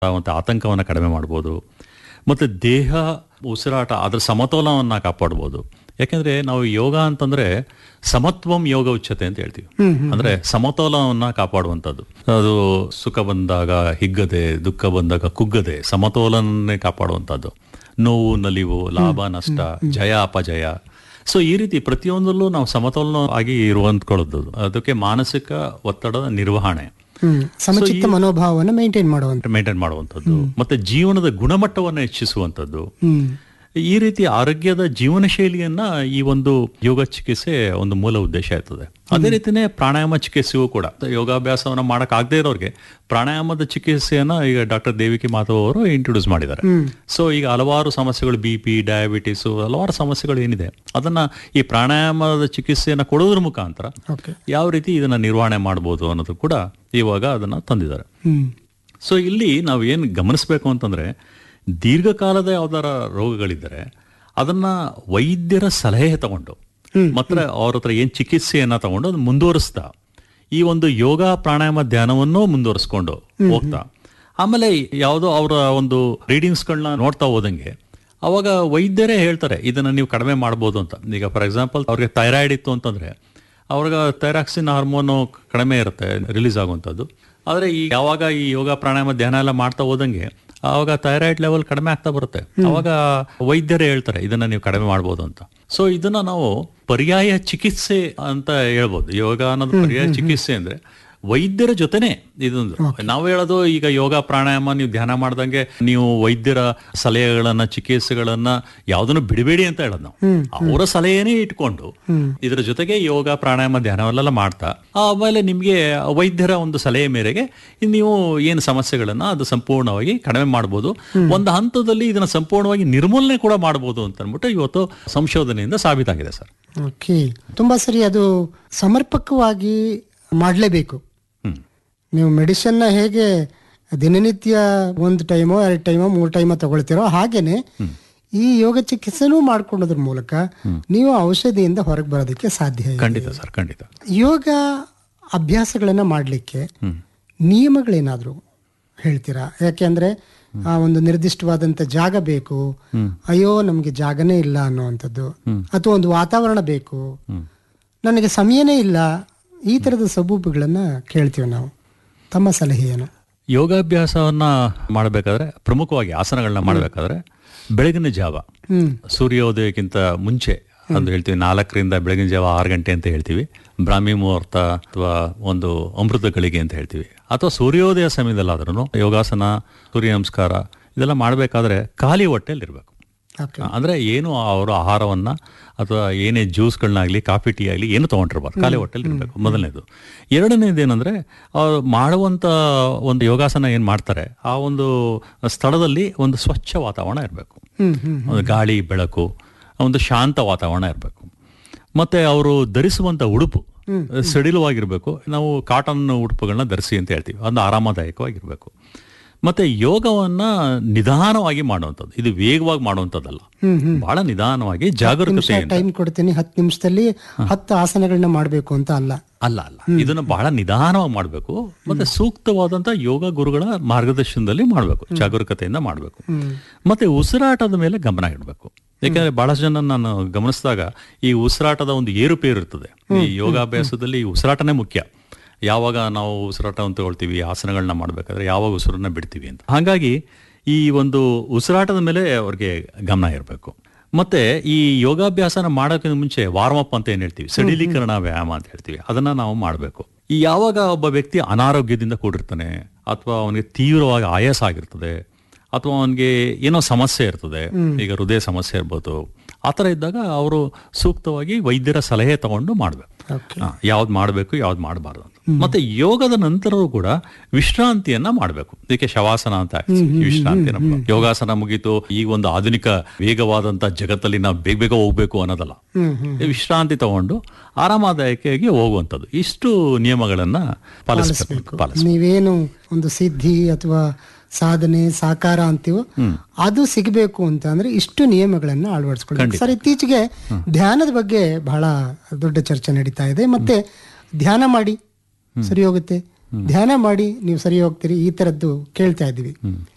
ಮತ್ತು ಆತಂಕವನ್ನು ಕಡಿಮೆ ಮಾಡ್ಬೋದು ಮತ್ತು ದೇಹ ಉಸಿರಾಟ ಅದರ ಸಮತೋಲನವನ್ನು ಕಾಪಾಡ್ಬೋದು ಯಾಕೆಂದ್ರೆ ನಾವು ಯೋಗ ಅಂತಂದ್ರೆ ಸಮತ್ವಂ ಯೋಗ ಉಚ್ಚತೆ ಅಂತ ಹೇಳ್ತೀವಿ ಅಂದ್ರೆ ಸಮತೋಲನವನ್ನ ಕಾಪಾಡುವಂಥದ್ದು ಅದು ಸುಖ ಬಂದಾಗ ಹಿಗ್ಗದೆ ದುಃಖ ಬಂದಾಗ ಕುಗ್ಗದೆ ಸಮತೋಲನನ್ನೇ ಕಾಪಾಡುವಂಥದ್ದು ನೋವು ನಲಿವು ಲಾಭ ನಷ್ಟ ಜಯ ಅಪಜಯ ಸೊ ಈ ರೀತಿ ಪ್ರತಿಯೊಂದರಲ್ಲೂ ನಾವು ಸಮತೋಲನ ಆಗಿ ಇರುವಂತ್ಕೊಳ್ಳೋದು ಅದಕ್ಕೆ ಮಾನಸಿಕ ಒತ್ತಡದ ನಿರ್ವಹಣೆ ಹ್ಮ್ ಸಮಚಿತ್ತ ಮನೋಭಾವವನ್ನು ಮೇಂಟೈನ್ ಮಾಡುವಂತ ಮೇಂಟೈನ್ ಮಾಡುವಂಥದ್ದು ಮತ್ತೆ ಜೀವನದ ಗುಣಮಟ್ಟವನ್ನು ಹೆಚ್ಚಿಸುವಂಥದ್ದು ಹ್ಮ್ ಈ ರೀತಿ ಆರೋಗ್ಯದ ಜೀವನ ಶೈಲಿಯನ್ನ ಈ ಒಂದು ಯೋಗ ಚಿಕಿತ್ಸೆ ಒಂದು ಮೂಲ ಉದ್ದೇಶ ಇರ್ತದೆ ಅದೇ ರೀತಿನೇ ಪ್ರಾಣಾಯಾಮ ಚಿಕಿತ್ಸೆಯೂ ಕೂಡ ಯೋಗಾಭ್ಯಾಸವನ್ನ ಮಾಡಕ್ ಆಗದೆ ಇರೋರಿಗೆ ಪ್ರಾಣಾಯಾಮದ ಚಿಕಿತ್ಸೆಯನ್ನ ಈಗ ಡಾಕ್ಟರ್ ದೇವಿಕಿ ಮಾಧವ್ ಅವರು ಇಂಟ್ರೊಡ್ಯೂಸ್ ಮಾಡಿದ್ದಾರೆ ಸೊ ಈಗ ಹಲವಾರು ಸಮಸ್ಯೆಗಳು ಬಿ ಪಿ ಡಯಾಬಿಟಿಸ್ ಹಲವಾರು ಸಮಸ್ಯೆಗಳು ಏನಿದೆ ಅದನ್ನ ಈ ಪ್ರಾಣಾಯಾಮದ ಚಿಕಿತ್ಸೆಯನ್ನ ಕೊಡೋದ್ರ ಮುಖಾಂತರ ಓಕೆ ಯಾವ ರೀತಿ ಇದನ್ನ ನಿರ್ವಹಣೆ ಮಾಡ್ಬೋದು ಅನ್ನೋದು ಕೂಡ ಇವಾಗ ಅದನ್ನ ತಂದಿದ್ದಾರೆ ಹ್ಮ್ ಸೊ ಇಲ್ಲಿ ನಾವು ಏನು ಗಮನಿಸಬೇಕು ಅಂತಂದ್ರೆ ದೀರ್ಘಕಾಲದ ಯಾವ್ದಾರ ರೋಗಗಳಿದ್ದರೆ ಅದನ್ನ ವೈದ್ಯರ ಸಲಹೆ ತಗೊಂಡು ಮಾತ್ರ ಅವ್ರ ಹತ್ರ ಏನ್ ಚಿಕಿತ್ಸೆಯನ್ನ ತಗೊಂಡು ಅದು ಮುಂದುವರಿಸ್ತಾ ಈ ಒಂದು ಯೋಗ ಪ್ರಾಣಾಯಾಮ ಧ್ಯಾನವನ್ನು ಮುಂದುವರಿಸ್ಕೊಂಡು ಹೋಗ್ತಾ ಆಮೇಲೆ ಯಾವುದೋ ಅವರ ಒಂದು ರೀಡಿಂಗ್ಸ್ಗಳನ್ನ ನೋಡ್ತಾ ಹೋದಂಗೆ ಅವಾಗ ವೈದ್ಯರೇ ಹೇಳ್ತಾರೆ ಇದನ್ನ ನೀವು ಕಡಿಮೆ ಮಾಡ್ಬೋದು ಅಂತ ಈಗ ಫಾರ್ ಎಕ್ಸಾಂಪಲ್ ಅವ್ರಿಗೆ ಥೈರಾಯ್ಡ್ ಇತ್ತು ಅಂತಂದ್ರೆ ಅವ್ರಿಗೆ ಥೈರಾಕ್ಸಿನ್ ಹಾರ್ಮೋನು ಕಡಿಮೆ ಇರುತ್ತೆ ರಿಲೀಸ್ ಆಗುವಂಥದ್ದು ಆದರೆ ಈ ಯಾವಾಗ ಈ ಯೋಗ ಪ್ರಾಣಾಯಾಮ ಧ್ಯಾನ ಎಲ್ಲ ಮಾಡ್ತಾ ಹೋದಂಗೆ ಆವಾಗ ಥೈರಾಯ್ಡ್ ಲೆವೆಲ್ ಕಡಿಮೆ ಆಗ್ತಾ ಬರುತ್ತೆ ಅವಾಗ ವೈದ್ಯರೇ ಹೇಳ್ತಾರೆ ಇದನ್ನ ನೀವು ಕಡಿಮೆ ಮಾಡ್ಬೋದು ಅಂತ ಸೊ ಇದನ್ನ ನಾವು ಪರ್ಯಾಯ ಚಿಕಿತ್ಸೆ ಅಂತ ಹೇಳ್ಬೋದು ಯೋಗ ಅನ್ನೋದು ಪರ್ಯಾಯ ಚಿಕಿತ್ಸೆ ಅಂದ್ರೆ ವೈದ್ಯರ ಜೊತೆನೆ ಇದೊಂದು ನಾವು ಹೇಳೋದು ಈಗ ಯೋಗ ಪ್ರಾಣಾಯಾಮ ನೀವು ಧ್ಯಾನ ಮಾಡ್ದಂಗೆ ನೀವು ವೈದ್ಯರ ಸಲಹೆಗಳನ್ನ ಚಿಕಿತ್ಸೆಗಳನ್ನ ಯಾವ್ದನ್ನು ಬಿಡಬೇಡಿ ಅಂತ ಹೇಳೋದು ನಾವು ಅವರ ಸಲಹೆನೇ ಇಟ್ಕೊಂಡು ಇದರ ಜೊತೆಗೆ ಯೋಗ ಪ್ರಾಣಾಯಾಮ ಧ್ಯಾನವನ್ನೆಲ್ಲ ಮಾಡ್ತಾ ಆಮೇಲೆ ನಿಮ್ಗೆ ವೈದ್ಯರ ಒಂದು ಸಲಹೆ ಮೇರೆಗೆ ನೀವು ಏನು ಸಮಸ್ಯೆಗಳನ್ನ ಅದು ಸಂಪೂರ್ಣವಾಗಿ ಕಡಿಮೆ ಮಾಡ್ಬೋದು ಒಂದು ಹಂತದಲ್ಲಿ ಇದನ್ನ ಸಂಪೂರ್ಣವಾಗಿ ನಿರ್ಮೂಲನೆ ಕೂಡ ಮಾಡ್ಬೋದು ಅಂತ ಅಂದ್ಬಿಟ್ಟು ಇವತ್ತು ಸಂಶೋಧನೆಯಿಂದ ಸಾಬೀತಾಗಿದೆ ಸರ್ ಓಕೆ ತುಂಬಾ ಸರಿ ಅದು ಸಮರ್ಪಕವಾಗಿ ಮಾಡಲೇಬೇಕು ಹ್ಮ್ ನೀವು ಮೆಡಿಸಿನ್ನ ಹೇಗೆ ದಿನನಿತ್ಯ ಒಂದು ಟೈಮೋ ಎರಡು ಟೈಮೋ ಮೂರು ಟೈಮೋ ತಗೊಳ್ತೀರೋ ಹಾಗೇನೆ ಈ ಯೋಗ ಚಿಕಿತ್ಸೆನೂ ಮಾಡ್ಕೊಳ್ಳೋದ್ರ ಮೂಲಕ ನೀವು ಔಷಧಿಯಿಂದ ಹೊರಗೆ ಬರೋದಕ್ಕೆ ಸಾಧ್ಯ ಇದೆ ಖಂಡಿತ ಸರ್ ಖಂಡಿತ ಯೋಗ ಅಭ್ಯಾಸಗಳನ್ನ ಮಾಡಲಿಕ್ಕೆ ನಿಯಮಗಳೇನಾದ್ರು ಹೇಳ್ತೀರಾ ಯಾಕೆಂದ್ರೆ ಆ ಒಂದು ನಿರ್ದಿಷ್ಟವಾದಂತ ಜಾಗ ಬೇಕು ಅಯ್ಯೋ ನಮ್ಗೆ ಜಾಗನೇ ಇಲ್ಲ ಅನ್ನುವಂಥದ್ದು ಅಥವಾ ಒಂದು ವಾತಾವರಣ ಬೇಕು ನನಗೆ ಸಮಯನೇ ಇಲ್ಲ ಈ ತರದ ಸಬೂಬುಗಳನ್ನ ಕೇಳ್ತೀವಿ ನಾವು ತಮ್ಮ ಸಲಹೆ ಏನು ಯೋಗಾಭ್ಯಾಸವನ್ನ ಮಾಡಬೇಕಾದ್ರೆ ಪ್ರಮುಖವಾಗಿ ಆಸನಗಳನ್ನ ಮಾಡಬೇಕಾದ್ರೆ ಬೆಳಗಿನ ಜಾವ ಹ್ಮ್ ಸೂರ್ಯೋದಯಕ್ಕಿಂತ ಮುಂಚೆ ಅಂತ ಹೇಳ್ತೀವಿ ನಾಲ್ಕರಿಂದ ಬೆಳಗಿನ ಜಾವ ಆರು ಗಂಟೆ ಅಂತ ಹೇಳ್ತೀವಿ ಬ್ರಾಹ್ಮಿ ಮುಹೂರ್ತ ಅಥವಾ ಒಂದು ಅಮೃತ ಗಳಿಗೆ ಅಂತ ಹೇಳ್ತೀವಿ ಅಥವಾ ಸೂರ್ಯೋದಯ ಸಮಯದಲ್ಲಾದ್ರೂ ಯೋಗಾಸನ ಸೂರ್ಯ ನಮಸ್ಕಾರ ಇದೆಲ್ಲ ಮಾಡಬೇಕಾದ್ರೆ ಖಾಲಿ ಹೊಟ್ಟೆಲಿ ಇರಬೇಕು ಓಕೆ ಅಂದ್ರೆ ಏನು ಅವರು ಆಹಾರವನ್ನ ಅಥವಾ ಏನೇ ಜ್ಯೂಸ್ಗಳನ್ನಾಗ್ಲಿ ಕಾಫಿ ಟೀ ಆಗಲಿ ಏನು ತಗೊಂಡಿರ್ಬಾರ್ದು ಖಾಲಿ ಹೊಟ್ಟೆಲಿ ಇರಬೇಕು ಮೊದಲನೇದು ಎರಡನೇದು ಏನಂದ್ರೆ ಅವ್ರು ಮಾಡುವಂತ ಒಂದು ಯೋಗಾಸನ ಏನ್ ಮಾಡ್ತಾರೆ ಆ ಒಂದು ಸ್ಥಳದಲ್ಲಿ ಒಂದು ಸ್ವಚ್ಛ ವಾತಾವರಣ ಇರಬೇಕು ಹ್ಮ್ ಹ್ಮ್ ಒಂದು ಗಾಳಿ ಬೆಳಕು ಒಂದು ಶಾಂತ ವಾತಾವರಣ ಇರಬೇಕು ಮತ್ತೆ ಅವರು ಧರಿಸುವಂತ ಉಡುಪು ಸಡಿಲವಾಗಿರ್ಬೇಕು ನಾವು ಕಾಟನ್ ಉಡುಪುಗಳನ್ನ ಧರಿಸಿ ಅಂತ ಹೇಳ್ತೀವಿ ಅದು ಆರಾಮದಾಯಕವಾಗಿರ್ಬೇಕು ಮತ್ತೆ ಯೋಗವನ್ನ ನಿಧಾನವಾಗಿ ಮಾಡುವಂಥದ್ದು ಇದು ವೇಗವಾಗಿ ಮಾಡುವಂಥದ್ದಲ್ಲ ಬಹಳ ನಿಧಾನವಾಗಿ ಜಾಗರೂಕತೆಯಿಂದ ಟೈಮ್ ಕೊಡ್ತೀನಿ ಹತ್ತು ನಿಮಿಷದಲ್ಲಿ ಹತ್ತು ಆಸನಗಳನ್ನ ಮಾಡಬೇಕು ಅಂತ ಅಲ್ಲ ಅಲ್ಲ ಅಲ್ಲ ಇದನ್ನ ಬಹಳ ನಿಧಾನವಾಗಿ ಮಾಡಬೇಕು ಮತ್ತೆ ಸೂಕ್ತವಾದಂತ ಯೋಗ ಗುರುಗಳ ಮಾರ್ಗದರ್ಶನದಲ್ಲಿ ಮಾಡಬೇಕು ಜಾಗರೂಕತೆಯಿಂದ ಮಾಡಬೇಕು ಮತ್ತೆ ಉಸಿರಾಟದ ಮೇಲೆ ಗಮನ ಇಡಬೇಕು ಯಾಕಂದ್ರೆ ಬಹಳಷ್ಟು ಜನ ನಾನು ಗಮನಿಸಿದಾಗ ಈ ಉಸಿರಾಟದ ಒಂದು ಏರುಪೇರು ಇರ್ತದೆ ಈ ಯೋಗಾಭ್ಯಾಸದಲ್ಲಿ ಈ ಉಸಿರಾಟನೇ ಮುಖ್ಯ ಯಾವಾಗ ನಾವು ಉಸಿರಾಟವನ್ನು ತಗೊಳ್ತೀವಿ ಆಸನಗಳನ್ನ ಮಾಡಬೇಕಾದ್ರೆ ಯಾವಾಗ ಉಸಿರನ್ನ ಬಿಡ್ತೀವಿ ಅಂತ ಹಾಗಾಗಿ ಈ ಒಂದು ಉಸಿರಾಟದ ಮೇಲೆ ಅವ್ರಿಗೆ ಗಮನ ಇರಬೇಕು ಮತ್ತೆ ಈ ಯೋಗಾಭ್ಯಾಸನ ಮಾಡೋಕ್ಕಿಂತ ಮುಂಚೆ ವಾರ್ಮ್ ಅಪ್ ಅಂತ ಏನ್ ಹೇಳ್ತೀವಿ ಸಡಿಲೀಕರಣ ವ್ಯಾಯಾಮ ಅಂತ ಹೇಳ್ತೀವಿ ಅದನ್ನ ನಾವು ಮಾಡಬೇಕು ಈ ಯಾವಾಗ ಒಬ್ಬ ವ್ಯಕ್ತಿ ಅನಾರೋಗ್ಯದಿಂದ ಕೂಡಿರ್ತಾನೆ ಅಥವಾ ಅವನಿಗೆ ತೀವ್ರವಾಗಿ ಆಯಾಸ ಆಗಿರ್ತದೆ ಅಥವಾ ಅವನಿಗೆ ಏನೋ ಸಮಸ್ಯೆ ಇರ್ತದೆ ಈಗ ಹೃದಯ ಸಮಸ್ಯೆ ಇರ್ಬೋದು ಆ ಥರ ಇದ್ದಾಗ ಅವರು ಸೂಕ್ತವಾಗಿ ವೈದ್ಯರ ಸಲಹೆ ತಗೊಂಡು ಮಾಡಬೇಕು ಓಕೆ ಯಾವ್ದು ಮಾಡಬೇಕು ಯಾವ್ದು ಮಾಡಬಾರ್ದು ಅಂತ ಮತ್ತೆ ಯೋಗದ ನಂತರವೂ ಕೂಡ ವಿಶ್ರಾಂತಿಯನ್ನ ಮಾಡಬೇಕು ಇದಕ್ಕೆ ಶವಾಸನ ಅಂತ ಹೇಳ್ತೀವಿ. ವಿಶ್ರಾಂತಿ ನಮ್ಮ ಯೋಗಾಸನ ಮುಗೀತು ಈ ಒಂದು ಆಧುನಿಕ ವೇಗವಾದಂತ ಜಗತ್ತಲ್ಲಿ ನಾವು ಬೇಗ ಬೇಗ ಹೋಗ್ಬೇಕು ಅನ್ನೋದಲ್ಲ ಹ್ಮ್ ಹ್ಮ್ ವಿಶ್ರಾಂತಿ ತಗೊಂಡು ಆರಾಮದಾಯಕವಾಗಿ ಹೋಗುವಂಥದ್ದು ಇಷ್ಟು ನಿಯಮಗಳನ್ನ ಪಾಲಿಸಬೇಕು ಪಾಲಿಸ ನೀವೇನು ಒಂದು ಸಿದ್ಧಿ ಅಥವಾ ಸಾಧನೆ ಸಾಕಾರ ಅಂತೀವೋ ಅದು ಸಿಗಬೇಕು ಅಂತ ಅಂದ್ರೆ ಇಷ್ಟು ನಿಯಮಗಳನ್ನ ಅಳವಡಿಸ್ಕೊಳ್ಳಿ ಸರ್ ಇತ್ತೀಚೆಗೆ ಧ್ಯಾನದ ಬಗ್ಗೆ ಬಹಳ ದೊಡ್ಡ ಚರ್ಚೆ ನಡೀತಾ ಇದೆ ಮತ್ತೆ ಧ್ಯಾನ ಮಾಡಿ ಸರಿ ಹೋಗುತ್ತೆ ಧ್ಯಾನ ಮಾಡಿ ನೀವು ಸರಿ ಹೋಗ್ತೀರಿ ಈ ತರದ್ದು ಕೇಳ್ತಾ ಇದ್ದೀವಿ